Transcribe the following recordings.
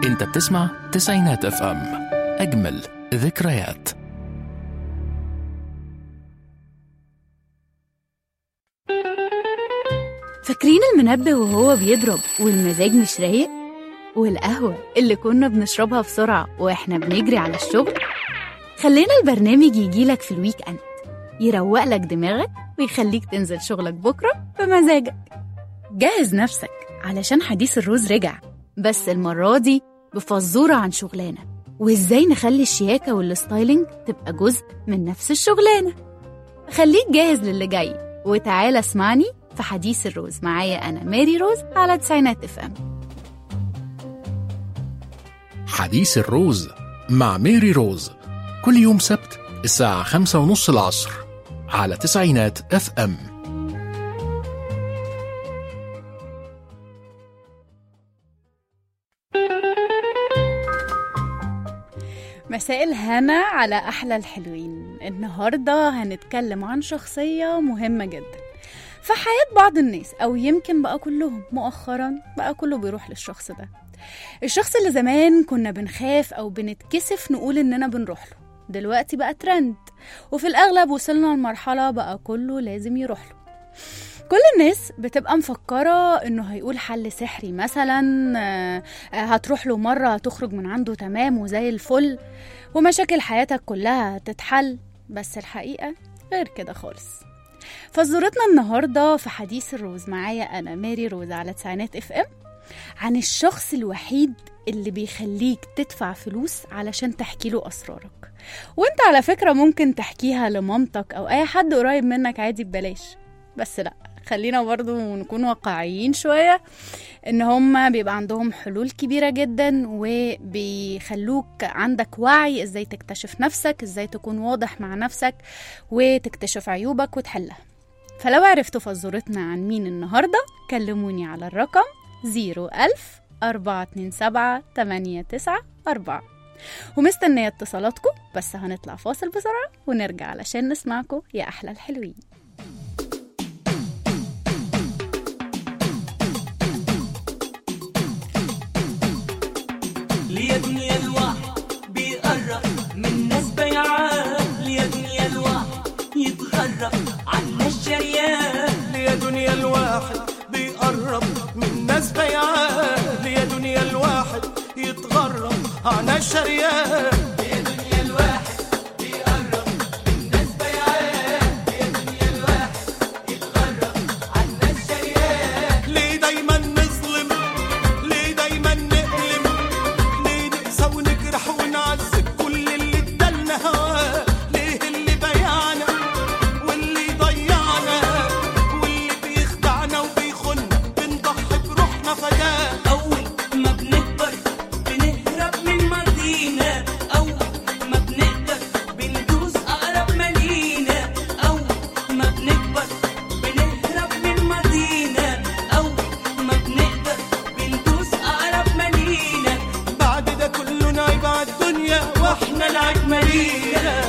انت بتسمع تسعينات اف ام اجمل ذكريات فاكرين المنبه وهو بيضرب والمزاج مش رايق والقهوة اللي كنا بنشربها بسرعة واحنا بنجري على الشغل خلينا البرنامج يجيلك في الويك اند يروق لك دماغك ويخليك تنزل شغلك بكرة بمزاجك جهز نفسك علشان حديث الروز رجع بس المرة دي بفزورة عن شغلانة وازاي نخلي الشياكة والستايلينج تبقى جزء من نفس الشغلانة خليك جاهز للي جاي وتعالى اسمعني في حديث الروز معايا أنا ماري روز على تسعينات اف ام حديث الروز مع ميري روز كل يوم سبت الساعة خمسة ونص العصر على تسعينات اف ام مساء الهنا على أحلى الحلوين النهاردة هنتكلم عن شخصية مهمة جدا في حياة بعض الناس أو يمكن بقى كلهم مؤخرا بقى كله بيروح للشخص ده الشخص اللي زمان كنا بنخاف أو بنتكسف نقول إننا بنروح له دلوقتي بقى ترند وفي الأغلب وصلنا لمرحلة بقى كله لازم يروح له كل الناس بتبقى مفكرة انه هيقول حل سحري مثلا آه، آه، هتروح له مرة هتخرج من عنده تمام وزي الفل ومشاكل حياتك كلها هتتحل بس الحقيقة غير كده خالص فزورتنا النهاردة في حديث الروز معايا أنا ماري روز على تسعينات اف ام عن الشخص الوحيد اللي بيخليك تدفع فلوس علشان تحكي له أسرارك وانت على فكرة ممكن تحكيها لمامتك أو أي حد قريب منك عادي ببلاش بس لأ خلينا برضو نكون واقعيين شوية ان هما بيبقى عندهم حلول كبيرة جدا وبيخلوك عندك وعي ازاي تكتشف نفسك ازاي تكون واضح مع نفسك وتكتشف عيوبك وتحلها فلو عرفتوا فزورتنا عن مين النهاردة كلموني على الرقم 01000 427 894 ومستنية اتصالاتكم بس هنطلع فاصل بسرعة ونرجع علشان نسمعكم يا أحلى الحلوين ليا دنيا الواحد بيقرب من ناس بيعان ليا دنيا الواحد يتغرب عنا الشريان ليا دنيا الواحد بيقرب من ناس بيعان ليا دنيا الواحد يتغرب عن الشريان ليه دايما نظلم ليه دايما نألم ليه نقسى ونجرح ونعذب كل اللي ادالنا هواه ليه اللي بيعنا واللي ضيعنا واللي بيخدعنا وبيخنا بنضحي بروحنا فداه أول ما بنكبر بنهرب من ماضينا أول ما بنقدر بندوس أقرب مالينا أول ما بنكبر بنهرب من ماضينا أول ما بنقدر بندوس أقرب مالينا بعد ده كله نعيب على الدنيا واحنا العيب مالينا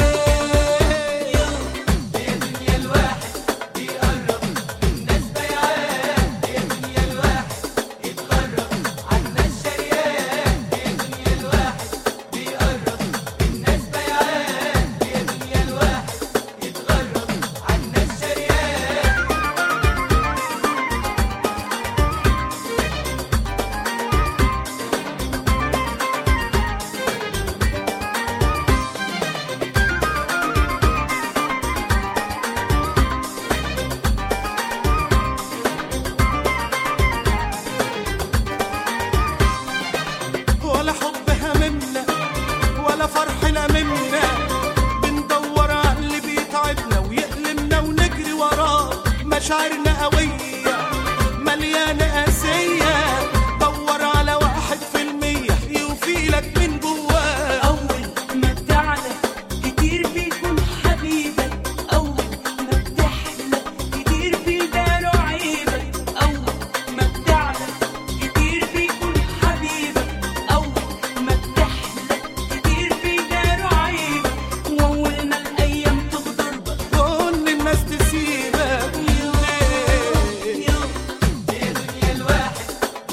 ولا حب هممنا ولا فرحنا منا بندور على اللي بيتعبنا ويألمنا ونجري وراه مشاعرنا قوية مليانة قاسية دور على واحد في المية يوفيلك من جواه أول ما بتعلى كتير بيكون حبيبك أول ما بتحلى كتير بيداروا عيبك أول ما بتعلى كتير بيكون حبيبك أول ما بتحلى كتير بيداروا عيبك وأول ما الأيام تغدر بك كل الناس تسيبك ليه؟ يوم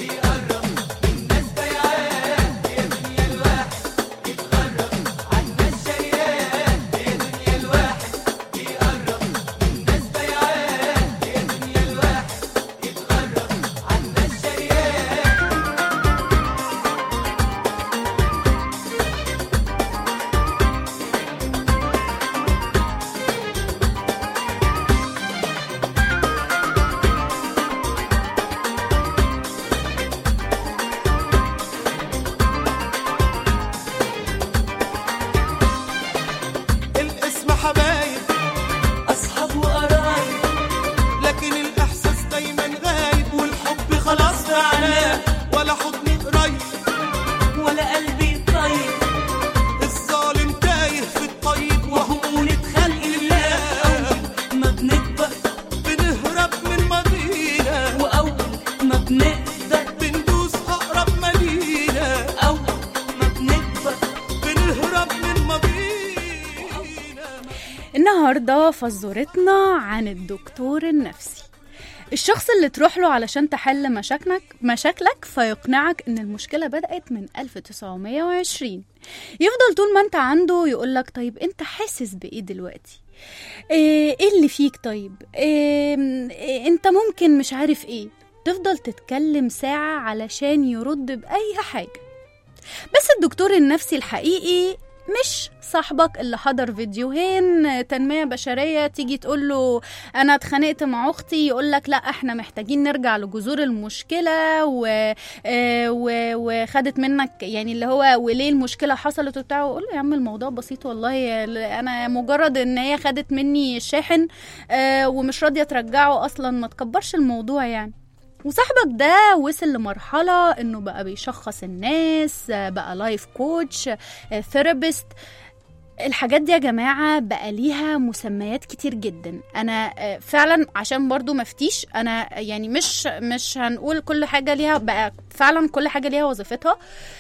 النهارده فزورتنا عن الدكتور النفسي الشخص اللي تروح له علشان تحل مشاكلك مشاكلك فيقنعك ان المشكله بدات من 1920 يفضل طول ما انت عنده يقولك طيب انت حاسس بايه دلوقتي ايه إيه اللي فيك طيب إيه إيه انت ممكن مش عارف ايه تفضل تتكلم ساعه علشان يرد باي حاجه بس الدكتور النفسي الحقيقي مش صاحبك اللي حضر فيديوهين تنمية بشرية تيجي تقول له أنا اتخانقت مع أختي يقول لك لا إحنا محتاجين نرجع لجذور المشكلة و... آه، و... وخدت منك يعني اللي هو وليه المشكلة حصلت وبتاع وأقول له يا عم الموضوع بسيط والله أنا مجرد إن هي خدت مني الشاحن آه، ومش راضية ترجعه أصلا ما تكبرش الموضوع يعني وصاحبك ده وصل لمرحلة انه بقى بيشخص الناس آه، بقى لايف كوتش ثيرابيست الحاجات دي يا جماعة بقى ليها مسميات كتير جدا أنا آه، فعلا عشان برضو مفتيش أنا يعني مش مش هنقول كل حاجة ليها بقى فعلا كل حاجة ليها وظيفتها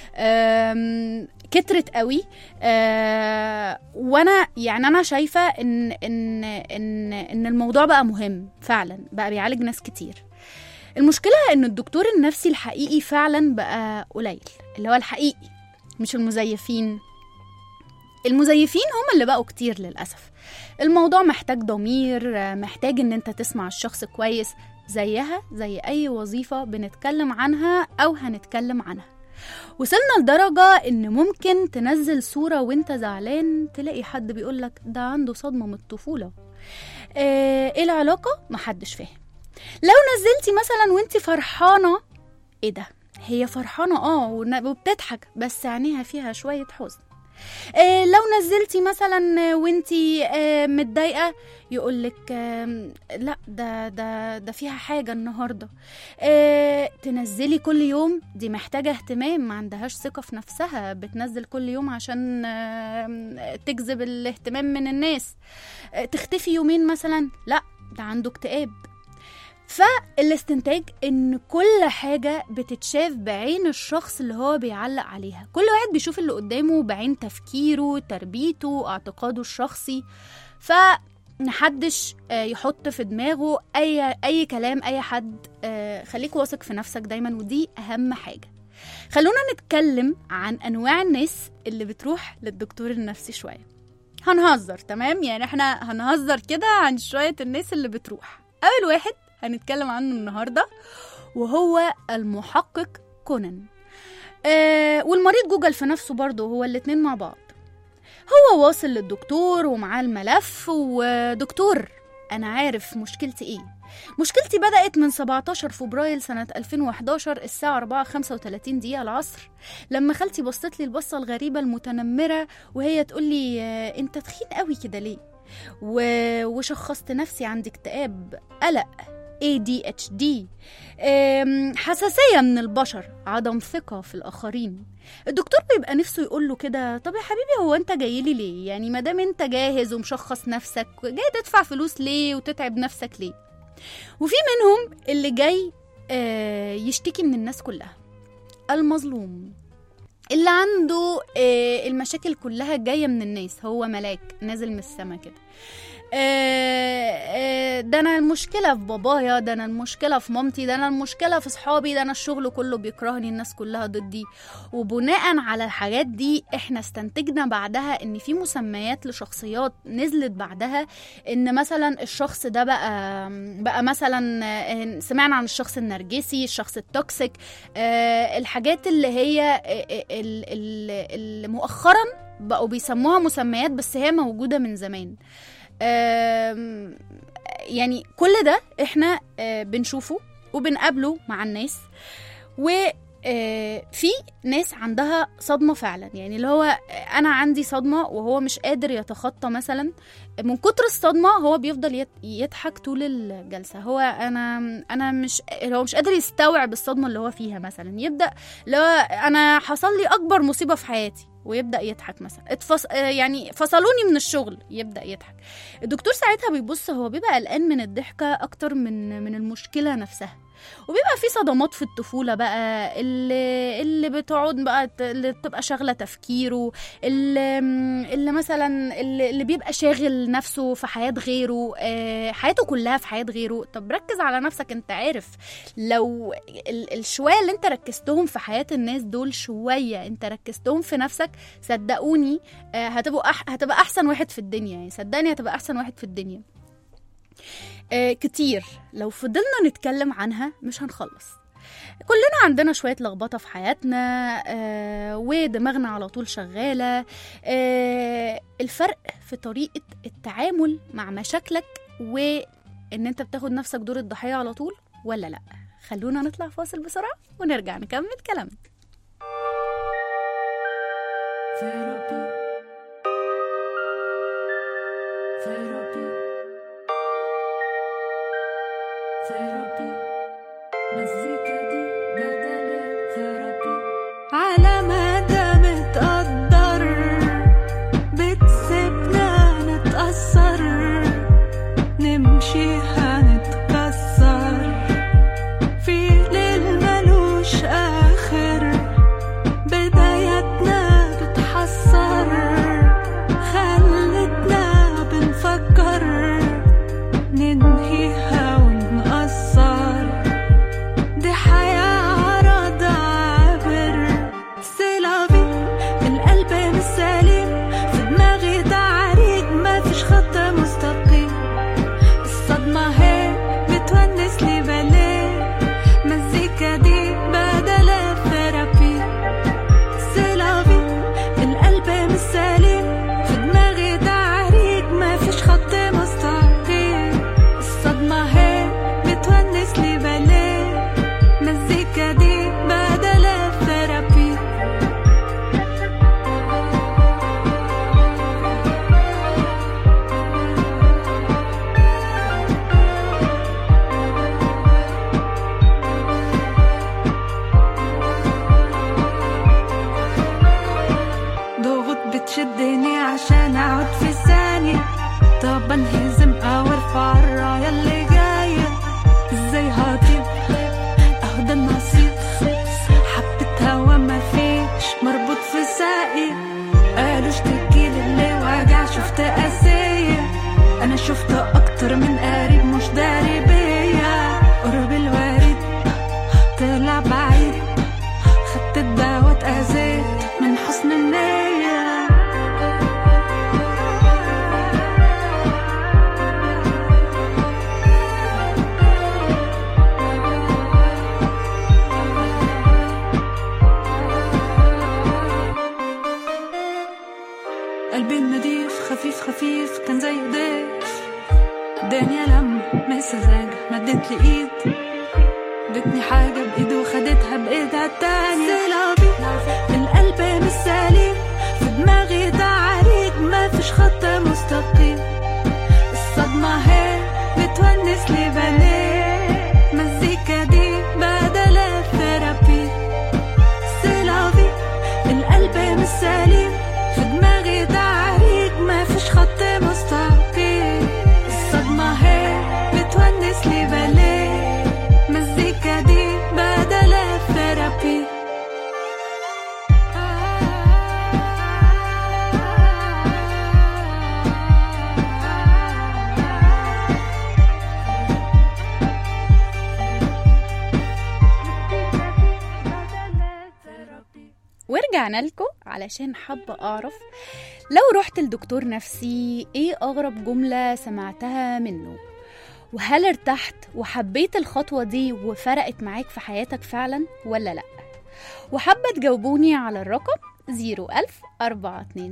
آم، كترت قوي آه، وانا يعني انا شايفه ان ان ان ان الموضوع بقى مهم فعلا بقى بيعالج ناس كتير المشكله ان الدكتور النفسي الحقيقي فعلا بقى قليل اللي هو الحقيقي مش المزيفين المزيفين هم اللي بقوا كتير للأسف الموضوع محتاج ضمير آه، محتاج ان انت تسمع الشخص كويس زيها زي اي وظيفة بنتكلم عنها او هنتكلم عنها وصلنا لدرجة ان ممكن تنزل صورة وانت زعلان تلاقي حد بيقولك ده عنده صدمة من الطفولة آه، ايه العلاقة؟ محدش فاهم لو نزلتي مثلا وانت فرحانة ايه ده؟ هي فرحانة اه ون- وبتضحك بس عينيها فيها شوية حزن آه، لو نزلتي مثلا آه، وانتي آه، متضايقه يقولك آم، لا ده ده ده فيها حاجه النهارده آه، تنزلي كل يوم دي محتاجه اهتمام ما عندهاش ثقه في نفسها بتنزل كل يوم عشان آم، تجذب الاهتمام من الناس آه، تختفي يومين مثلا لا ده عنده اكتئاب فالاستنتاج ان كل حاجة بتتشاف بعين الشخص اللي هو بيعلق عليها كل واحد بيشوف اللي قدامه بعين تفكيره تربيته اعتقاده الشخصي فمحدش آه، يحط في دماغه اي اي كلام اي حد آه، خليك واثق في نفسك دايما ودي اهم حاجة خلونا نتكلم عن انواع الناس اللي بتروح للدكتور النفسي شوية هنهزر تمام يعني احنا هنهزر كده عن شوية الناس اللي بتروح اول واحد هنتكلم عنه النهارده وهو المحقق كونان آه والمريض جوجل في نفسه برضه هو الاتنين مع بعض هو واصل للدكتور ومعاه الملف ودكتور انا عارف مشكلتي ايه مشكلتي بدأت من 17 فبراير سنة 2011 الساعة 4:35 دقيقة العصر لما خالتي بصت لي البصة الغريبة المتنمرة وهي تقول لي آه، انت تخين قوي كده ليه و... وشخصت نفسي عندي اكتئاب قلق ADHD أم، حساسية من البشر عدم ثقة في الآخرين الدكتور بيبقى نفسه يقول له كده طب يا حبيبي هو انت جاي لي ليه يعني ما دام انت جاهز ومشخص نفسك جاي تدفع فلوس ليه وتتعب نفسك ليه وفي منهم اللي جاي آه، يشتكي من الناس كلها المظلوم اللي عنده آه، المشاكل كلها جاية من الناس هو ملاك نازل من السما كده آه، آه، ده انا المشكله في بابايا ده انا المشكله في مامتي ده انا المشكله في صحابي ده انا الشغل كله بيكرهني الناس كلها ضدي وبناء على الحاجات دي احنا استنتجنا بعدها ان في مسميات لشخصيات نزلت بعدها ان مثلا الشخص ده بقى بقى مثلا آه، سمعنا عن الشخص النرجسي الشخص التوكسيك آه، الحاجات اللي هي آه، آه، ال- ال- اللي مؤخرا بقوا بيسموها مسميات بس هي موجوده من زمان آم، يعني كل ده احنا آه، بنشوفه وبنقابله مع الناس و آه، في ناس عندها صدمة فعلا يعني اللي هو آه، أنا عندي صدمة وهو مش قادر يتخطى مثلا من كتر الصدمة هو بيفضل يت- يضحك طول الجلسة هو أنا أنا مش هو مش قادر يستوعب الصدمة اللي هو فيها مثلا يبدأ اللي هو أنا حصل لي أكبر مصيبة في حياتي ويبدأ يضحك مثلا اتفص... آه، يعني فصلوني من الشغل يبدأ يضحك الدكتور ساعتها بيبص هو بيبقى قلقان من الضحكة أكتر من من المشكلة نفسها وبيبقى في صدمات في الطفولة بقى اللي, اللي بتقعد بقى ت- اللي بتبقى شاغلة تفكيره اللي, اللي مثلا اللي, اللي بيبقى شاغل نفسه في حياة غيره آه، حياته كلها في حياة غيره طب ركز على نفسك انت عارف لو ال- الشوية اللي انت ركزتهم في حياة الناس دول شوية انت ركزتهم في نفسك صدقوني آه، هتبقوا أح هتبقى احسن واحد في الدنيا يعني صدقني هتبقى احسن واحد في الدنيا آه، كتير لو فضلنا نتكلم عنها مش هنخلص كلنا عندنا شوية لخبطة في حياتنا آه ودماغنا على طول شغالة آه الفرق في طريقة التعامل مع مشاكلك وإن أنت بتاخد نفسك دور الضحية على طول ولا لأ خلونا نطلع فاصل بسرعة ونرجع نكمل كلامنا Therapy. Therapy. Therapy. مزيكا دي بدل الثيرابي على مدى متقدر بتسيبنا نتأثر نمشي هنتكسر في ليل ملوش آخر بداياتنا بتحسر خلتنا بنفكر ننهيها ونقصر دي حياة عرض عابر سيلافي القلب مش سليم في دماغي تعريج مفيش خط مستقيم الصدمة هي بتونس لي باليه مزيكا دي بدل الثيرابي سيلافي القلب مش سليم في دماغي تعريج مفيش خط مستقيم الصدمة هي بتونس لي باليه مزيكا دي بدل الثيرابي ضغوط بتشدني عشان اقعد في ثانية طب انهزم او ارفع الراية اللي جاية ازاي هطير اهو ده النصيب حبة هوا مفيش مربوط في ساقي قالوا اشتكي للي وجع شفت قاسية انا شفت اكتر من قريب مش داري بيا قرب الوريد طلع بعيد خدت الدواء اتأذيت من حسن النية قلبي النضيف خفيف خفيف كان زي ضيف الدنيا لما مسزاجة مدت لي ايد ادتني حاجة بإيده وخدتها بإيدها التانية سيلافي القلب مش سليم في دماغي تعاريج مفيش خط مستقيم الصدمة هي بتونس لي باليه مزيكا دي بدل الثيرابي سيلافي القلب مش سليم في دماغي تعاريج مفيش خط مستقيم الصدمة هي بتونس لي باليه مزيكا دي بدل الثيرابي ورجعنا لكم علشان حابة أعرف لو رحت لدكتور نفسي إيه أغرب جملة سمعتها منه وهل ارتحت وحبيت الخطوة دي وفرقت معاك في حياتك فعلا ولا لأ وحابة تجاوبوني على الرقم 01000 427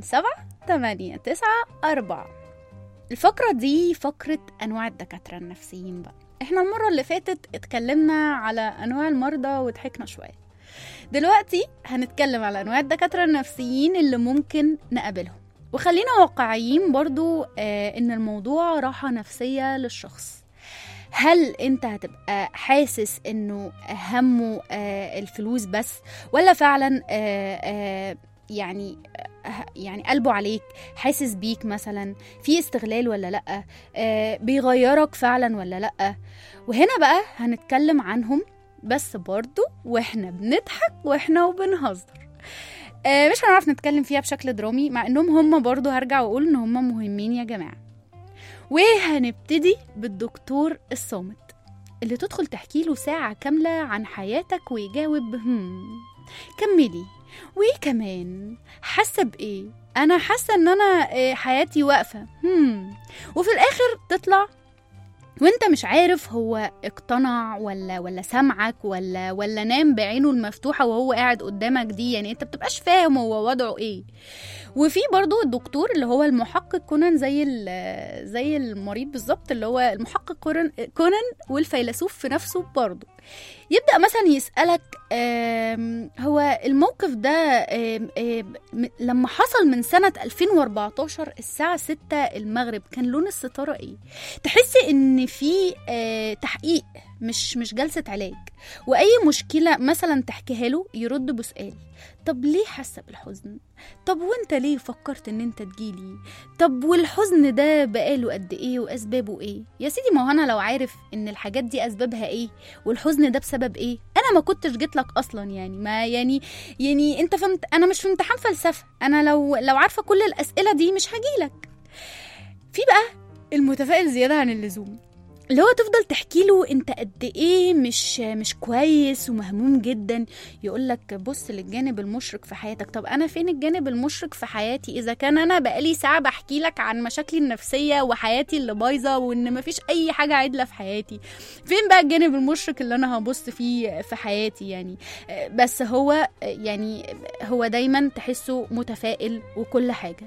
894 الفقرة دي فقرة أنواع الدكاترة النفسيين بقى احنا المرة اللي فاتت اتكلمنا على أنواع المرضى وضحكنا شوية دلوقتي هنتكلم على أنواع الدكاترة النفسيين اللي ممكن نقابلهم وخلينا واقعيين برضو آه إن الموضوع راحة نفسية للشخص هل انت هتبقى حاسس انه همه آه الفلوس بس ولا فعلا آه آه يعني ه- يعني قلبه عليك حاسس بيك مثلا في استغلال ولا لأ آه بيغيرك فعلا ولا لأ وهنا بقى هنتكلم عنهم بس برضو واحنا بنضحك واحنا وبنهزر آه مش هنعرف نتكلم فيها بشكل درامي مع انهم هم برضو هرجع واقول ان هم مهمين يا جماعة وهنبتدي بالدكتور الصامت اللي تدخل تحكي له ساعة كاملة عن حياتك ويجاوب هم كملي وايه كمان حاسة بايه انا حاسة ان انا آه، حياتي واقفة هم وفي الاخر تطلع وانت مش عارف هو اقتنع ولا ولا سمعك ولا ولا نام بعينه المفتوحه وهو قاعد قدامك دي يعني انت بتبقاش فاهم هو وضعه ايه وفي برضو الدكتور اللي هو المحقق كونان زي ال- زي المريض بالظبط اللي هو المحقق كونان كونان والفيلسوف في نفسه برضو يبدا مثلا يسالك آم، هو الموقف ده آم، آم، م- لما حصل من سنه 2014 الساعه 6 المغرب كان لون الستاره ايه تحسي ان في آه، تحقيق مش مش جلسه علاج واي مشكله مثلا تحكيها له يرد بسؤال طب ليه حاسه بالحزن طب وانت ليه فكرت ان انت تجيلي طب والحزن ده بقاله قد ايه واسبابه ايه يا سيدي ما هو انا لو عارف ان الحاجات دي اسبابها ايه والحزن ده بسبب ايه انا ما كنتش جيت لك اصلا يعني ما يعني يعني انت فهمت انا مش في امتحان فلسفه انا لو لو عارفه كل الاسئله دي مش هجيلك في بقى المتفائل زياده عن اللزوم اللي هو تفضل تحكي له انت قد ايه مش مش كويس ومهموم جدا يقول لك بص للجانب المشرق في حياتك طب انا فين الجانب المشرق في حياتي اذا كان انا بقالي ساعه بحكي لك عن مشاكلي النفسيه وحياتي اللي بايظه وان مفيش اي حاجه عدله في حياتي فين بقى الجانب المشرق اللي انا هبص فيه في حياتي يعني آه، بس هو آه، يعني هو دايما تحسه متفائل وكل حاجه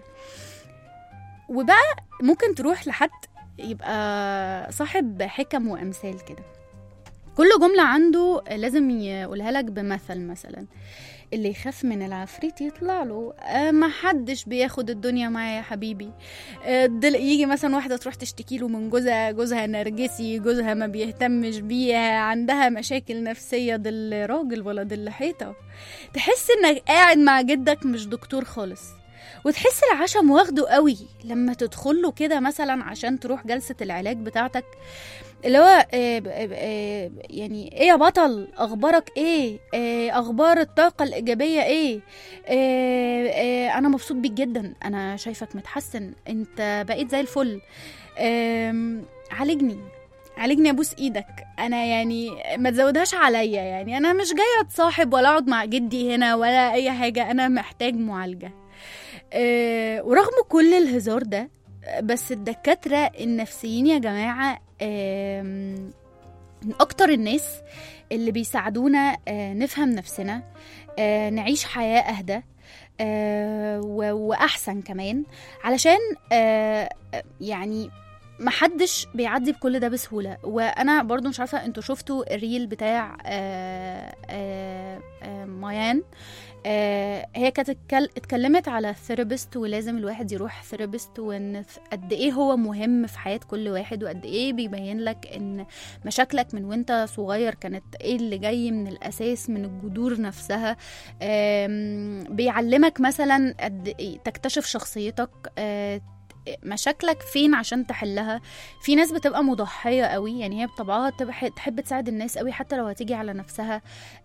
وبقى ممكن تروح لحد يبقى صاحب حكم وامثال كده كل جملة عنده لازم يقولها لك بمثل مثلا اللي يخاف من العفريت يطلع له آه ما حدش بياخد الدنيا معايا يا حبيبي آه دل يجي مثلا واحدة تروح تشتكي له من جوزها جوزها نرجسي جوزها ما بيهتمش بيها عندها مشاكل نفسية دل راجل ولا دل حيطة تحس انك قاعد مع جدك مش دكتور خالص وتحس العشم واخده قوي لما تدخله كده مثلا عشان تروح جلسة العلاج بتاعتك اللي هو آه، ب- آه، يعني ايه يا بطل اخبارك ايه آه، اخبار الطاقة الايجابية ايه آه، آه، انا مبسوط بيك جدا انا شايفك متحسن انت بقيت زي الفل آم، عالجني عالجني ابوس ايدك انا يعني ما تزودهاش عليا يعني انا مش جايه اتصاحب ولا اقعد مع جدي هنا ولا اي حاجه انا محتاج معالجه آه، ورغم كل الهزار ده آه، بس الدكاترة النفسيين يا جماعة آم، من أكتر الناس اللي بيساعدونا آه، نفهم نفسنا آه، نعيش حياة أهدى آه، و- وأحسن كمان علشان آه، آه، يعني محدش بيعدي بكل ده بسهولة وأنا برضو مش عارفة انتوا شفتوا الريل بتاع آه، آه، آه، ميان آه، هي كانت اتكل- اتكلمت على الثيرابيست ولازم الواحد يروح ثيرابيست وان ف- قد ايه هو مهم في حياة كل واحد وقد ايه بيبين لك ان مشاكلك من وانت صغير كانت ايه اللي جاي من الاساس من الجذور نفسها آم، بيعلمك مثلا قد ايه تكتشف شخصيتك آه، مشاكلك فين عشان تحلها في ناس بتبقى مضحية قوي يعني هي بطبعها تبقى- تحب تساعد الناس قوي حتى لو هتيجي على نفسها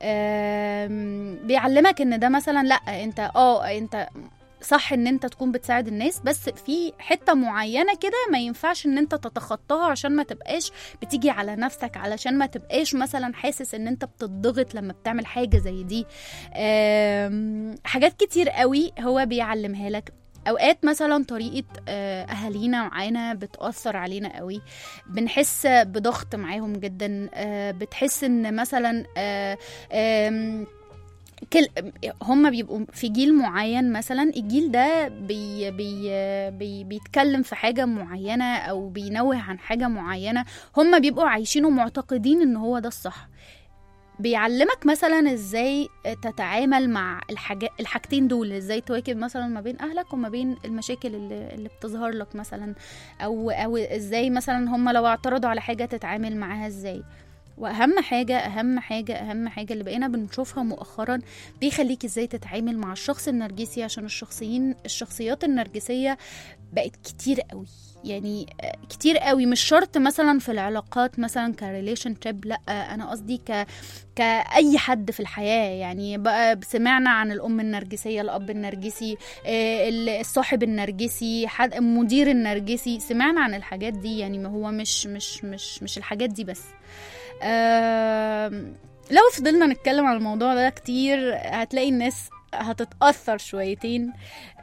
آم، بيعلمك ان ده مثلا لا انت اه انت صح ان انت تكون بتساعد الناس بس في حتة معينة كده ما ينفعش ان انت تتخطاها عشان ما تبقاش بتيجي على نفسك علشان ما تبقاش مثلا حاسس ان انت بتضغط لما بتعمل حاجة زي دي آم، حاجات كتير قوي هو بيعلمها لك اوقات مثلا طريقه آه، اهالينا معانا بتاثر علينا قوي بنحس بضغط معاهم جدا آه، بتحس ان مثلا آه، آم، كل هم بيبقوا في جيل معين مثلا الجيل ده بي بي بي بيتكلم في حاجة معينة أو بينوه عن حاجة معينة هم بيبقوا عايشين ومعتقدين إن هو ده الصح بيعلمك مثلا ازاي تتعامل مع الحاجة الحاجتين دول ازاي تواكب مثلا ما بين اهلك وما بين المشاكل اللي, اللي بتظهر لك مثلا او او ازاي مثلا هم لو اعترضوا على حاجه تتعامل معاها ازاي واهم حاجه اهم حاجه اهم حاجه اللي بقينا بنشوفها مؤخرا بيخليك ازاي تتعامل مع الشخص النرجسي عشان الشخصيين الشخصيات النرجسيه بقت كتير قوي يعني آه، كتير قوي مش شرط مثلا في العلاقات مثلا كريليشن شيب لا آه، انا قصدي ك كأي حد في الحياة يعني بقى سمعنا عن الأم النرجسية الأب النرجسي آه، ال- الصاحب النرجسي حد المدير النرجسي سمعنا عن الحاجات دي يعني ما هو مش مش مش مش الحاجات دي بس آم، لو فضلنا نتكلم عن الموضوع ده كتير هتلاقي الناس هتتأثر شويتين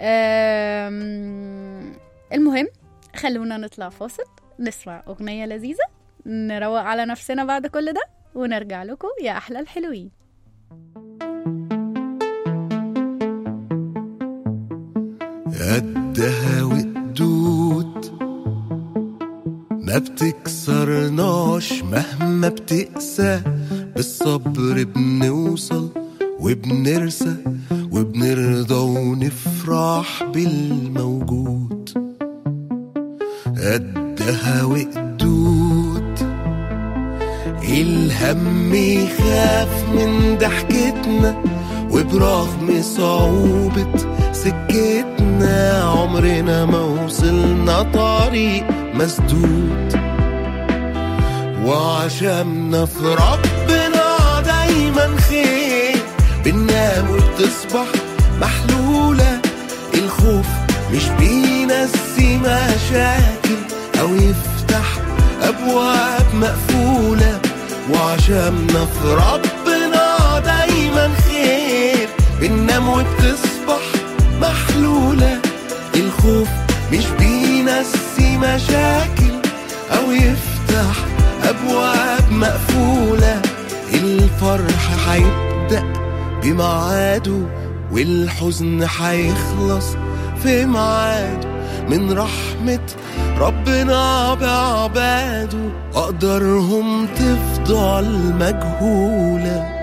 آم، المهم خلونا نطلع فاصل نسمع أغنية لذيذة نروق على نفسنا بعد كل ده ونرجع لكم يا أحلى الحلوين قدها وقدود ما بتكسرناش مهما بتقسى بالصبر بنوصل وبنرسى وبنرضى ونفرح بالموجود قدها وقدود الهم يخاف من ضحكتنا وبرغم صعوبة سكتنا عمرنا ما وصلنا طريق مسدود وعشمنا في ربنا دايما خير بننام وبتصبح محلولة الخوف مش بينسي مشاكل أو يفتح أبواب مقفولة وعشمنا في ربنا دايما خير بننام وبتصبح محلولة الخوف مش بينسي مشاكل أو يفتح أبواب مقفولة الفرح هيبدأ بميعاده والحزن هيخلص في ميعاده من رحمة ربنا بعباده أقدارهم تفضل مجهوله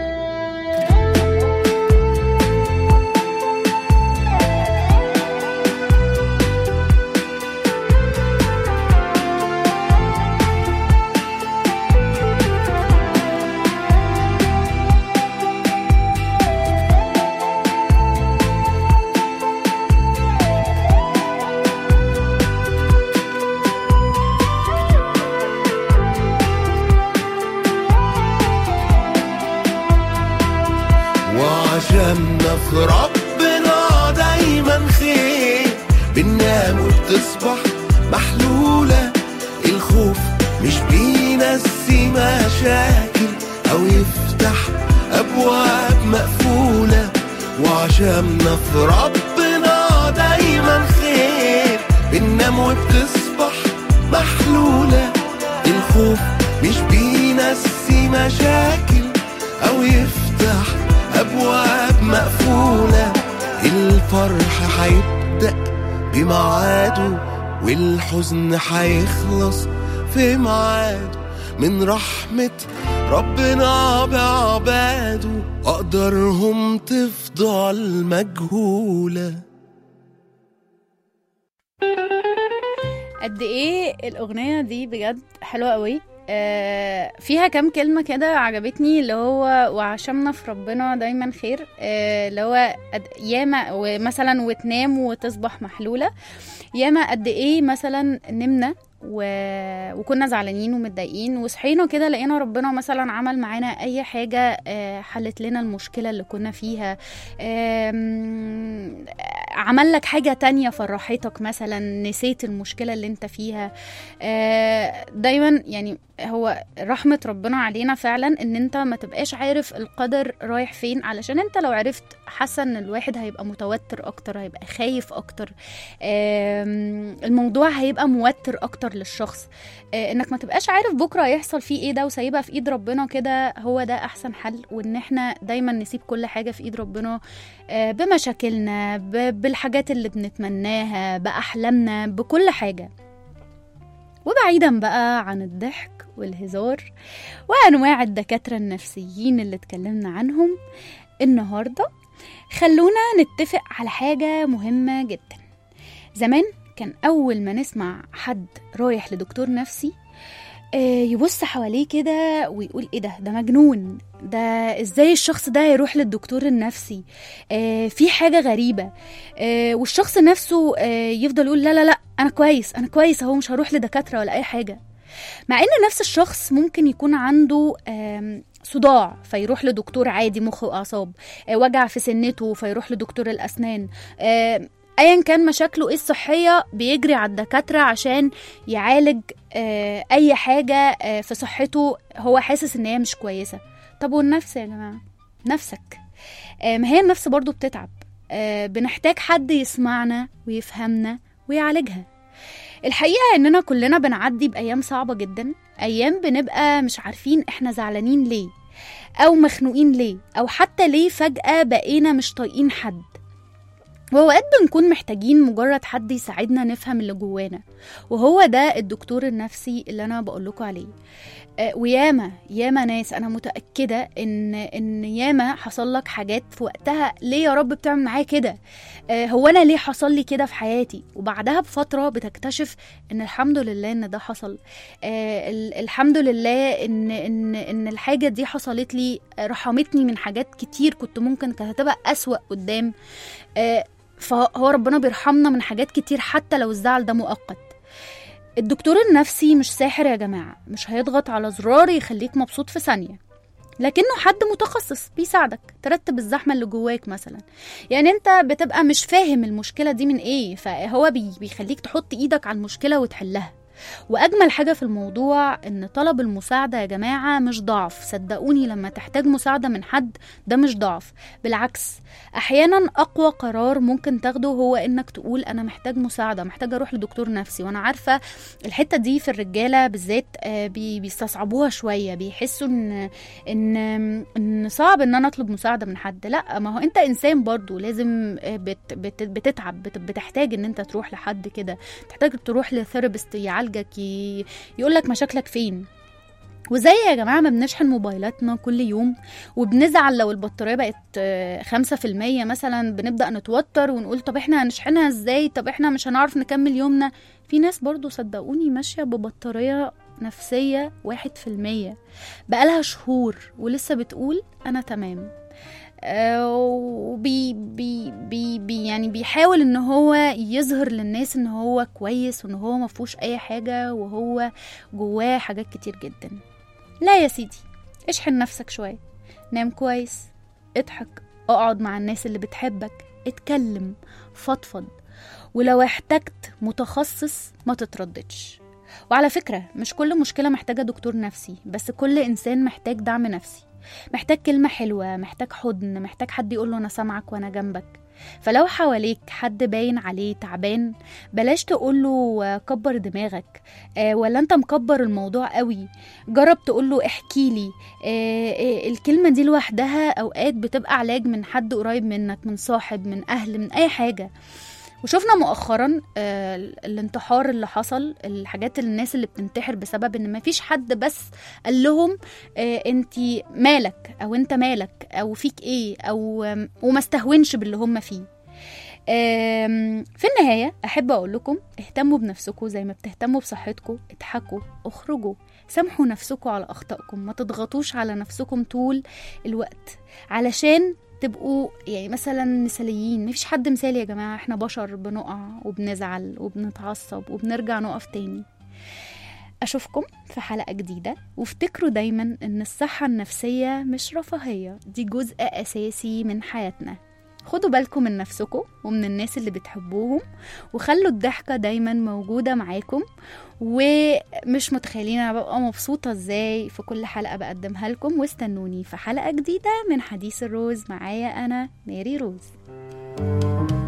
وعشمنا في ربنا دايما خير بننام وبتصبح محلولة الخوف مش بينسي مشاكل أو يفتح أبواب مقفولة وعشمنا في ربنا دايما خير بننام وبتصبح محلولة الخوف مش بينسي مشاكل أو يفتح أبواب مقفولة الفرح هيبدأ بميعاده والحزن هيخلص في ميعاده من رحمة ربنا بعباده أقدارهم تفضل مجهوله قد ايه الاغنيه دي بجد حلوه قوي آه فيها كام كلمة كده عجبتني اللي هو وعشمنا في ربنا دايما خير آه اللي هو قد ياما ومثلا وتنام وتصبح محلولة ياما قد ايه مثلا نمنا و... وكنا زعلانين ومتضايقين وصحينا كده لقينا ربنا مثلا عمل معانا اي حاجة آه، حلت لنا المشكلة اللي كنا فيها آم، عمل لك حاجة تانية فرحتك مثلا نسيت المشكلة اللي انت فيها آه، دايما يعني هو رحمة ربنا علينا فعلا ان انت ما تبقاش عارف القدر رايح فين علشان انت لو عرفت حاسة ان الواحد هيبقى متوتر اكتر هيبقى خايف اكتر آم، الموضوع هيبقى موتر اكتر للشخص آه، انك ما تبقاش عارف بكرة هيحصل فيه ايه ده وسايبها في ايد ربنا كده هو ده احسن حل وان احنا دايما نسيب كل حاجة في ايد ربنا آه، بمشاكلنا ب- بالحاجات اللي بنتمناها بأحلامنا بكل حاجة وبعيدا بقى عن الضحك والهزار وأنواع الدكاترة النفسيين اللي اتكلمنا عنهم النهاردة خلونا نتفق على حاجة مهمة جدا زمان كان أول ما نسمع حد رايح لدكتور نفسي آه، يبص حواليه كده ويقول ايه ده ده مجنون ده ازاي الشخص ده يروح للدكتور النفسي آه في حاجة غريبة آه والشخص نفسه آه يفضل يقول لا لا لا انا كويس انا كويس اهو مش هروح لدكاترة ولا اي حاجة مع ان نفس الشخص ممكن يكون عنده آم، صداع فيروح لدكتور عادي مخ واعصاب آه، وجع في سنته فيروح لدكتور الاسنان آه، ايا كان مشاكله ايه الصحيه بيجري على الدكاتره عشان يعالج آه، اي حاجه آه، في صحته هو حاسس ان هي مش كويسه طب والنفس يا جماعه نفسك آه، ما هي النفس برضو بتتعب آه، بنحتاج حد يسمعنا ويفهمنا ويعالجها الحقيقة إننا كلنا بنعدي بأيام صعبة جدا أيام بنبقى مش عارفين إحنا زعلانين ليه أو مخنوقين ليه أو حتى ليه فجأة بقينا مش طايقين حد وأوقات بنكون محتاجين مجرد حد يساعدنا نفهم اللي جوانا وهو ده الدكتور النفسي اللي أنا بقولكوا عليه آه، وياما ياما ناس انا متاكده ان ان ياما حصل لك حاجات في وقتها ليه يا رب بتعمل معايا كده آه، هو انا ليه حصل لي كده في حياتي وبعدها بفتره بتكتشف ان الحمد لله ان ده حصل آه، ال- الحمد لله ان ان ان الحاجه دي حصلت لي آه، رحمتني من حاجات كتير كنت ممكن كانت هتبقى اسوا قدام آه، فهو ربنا بيرحمنا من حاجات كتير حتى لو الزعل ده مؤقت الدكتور النفسي مش ساحر يا جماعة مش هيضغط على زرار يخليك مبسوط في ثانية لكنه حد متخصص بيساعدك ترتب الزحمة اللي جواك مثلا يعني انت بتبقى مش فاهم المشكلة دي من ايه فهو بي بيخليك تحط ايدك على المشكلة وتحلها واجمل حاجة في الموضوع ان طلب المساعدة يا جماعة مش ضعف صدقوني لما تحتاج مساعدة من حد ده مش ضعف بالعكس احيانا اقوى قرار ممكن تاخده هو انك تقول انا محتاج مساعدة محتاج اروح لدكتور نفسي وانا عارفة الحتة دي في الرجالة بالذات آه، بي- بيستصعبوها شوية بيحسوا ان ان ان صعب ان انا اطلب مساعدة من حد لا ما هو انت انسان برضو لازم آه، بت بت بتتعب بت بتحتاج ان انت تروح لحد كده تحتاج تروح لثيرابيست يعالجك ي... يقول لك مشاكلك فين وزي يا جماعة ما بنشحن موبايلاتنا كل يوم وبنزعل لو البطارية بقت آه، خمسة في المية مثلا بنبدأ نتوتر ونقول طب احنا هنشحنها ازاي طب احنا مش هنعرف نكمل يومنا في ناس برضو صدقوني ماشية ببطارية نفسية واحد في المية بقالها شهور ولسه بتقول أنا تمام آه، وبي بي بي بي يعني بيحاول ان هو يظهر للناس ان هو كويس وان هو مفهوش اي حاجة وهو جواه حاجات كتير جدا لا يا سيدي اشحن نفسك شوية نام كويس اضحك اقعد مع الناس اللي بتحبك اتكلم فضفض ولو احتجت متخصص ما تترددش وعلى فكرة مش كل مشكلة محتاجة دكتور نفسي بس كل إنسان محتاج دعم نفسي محتاج كلمة حلوة محتاج حضن محتاج حد يقوله أنا سامعك وأنا جنبك فلو حواليك حد باين عليه تعبان بلاش تقوله آه، كبر دماغك آه، ولا انت مكبر الموضوع قوي جرب تقوله احكي لي آه، آه، الكلمة دي لوحدها أوقات بتبقى علاج من حد قريب منك من صاحب من أهل من أي حاجة وشفنا مؤخرا آه، الانتحار اللي حصل الحاجات اللي الناس اللي بتنتحر بسبب ان مفيش حد بس قال لهم انت مالك او انت مالك او فيك ايه او آم، وما استهونش باللي هم فيه آم، في النهاية أحب أقول لكم اهتموا بنفسكم زي ما بتهتموا بصحتكم اضحكوا اخرجوا سامحوا نفسكم على أخطائكم ما تضغطوش على نفسكم طول الوقت علشان تبقوا يعني مثلا مثاليين مفيش حد مثالي يا جماعة احنا بشر بنقع وبنزعل وبنتعصب وبنرجع نقف تاني أشوفكم في حلقة جديدة وافتكروا دايما إن الصحة النفسية مش رفاهية دي جزء أساسي من حياتنا خدوا بالكم من نفسكم ومن الناس اللي بتحبوهم وخلوا الضحكة دايما موجودة معاكم ومش متخيلين أنا ببقى مبسوطة ازاي في كل حلقة بقدمها لكم واستنوني في حلقة جديدة من حديث الروز معايا أنا ماري روز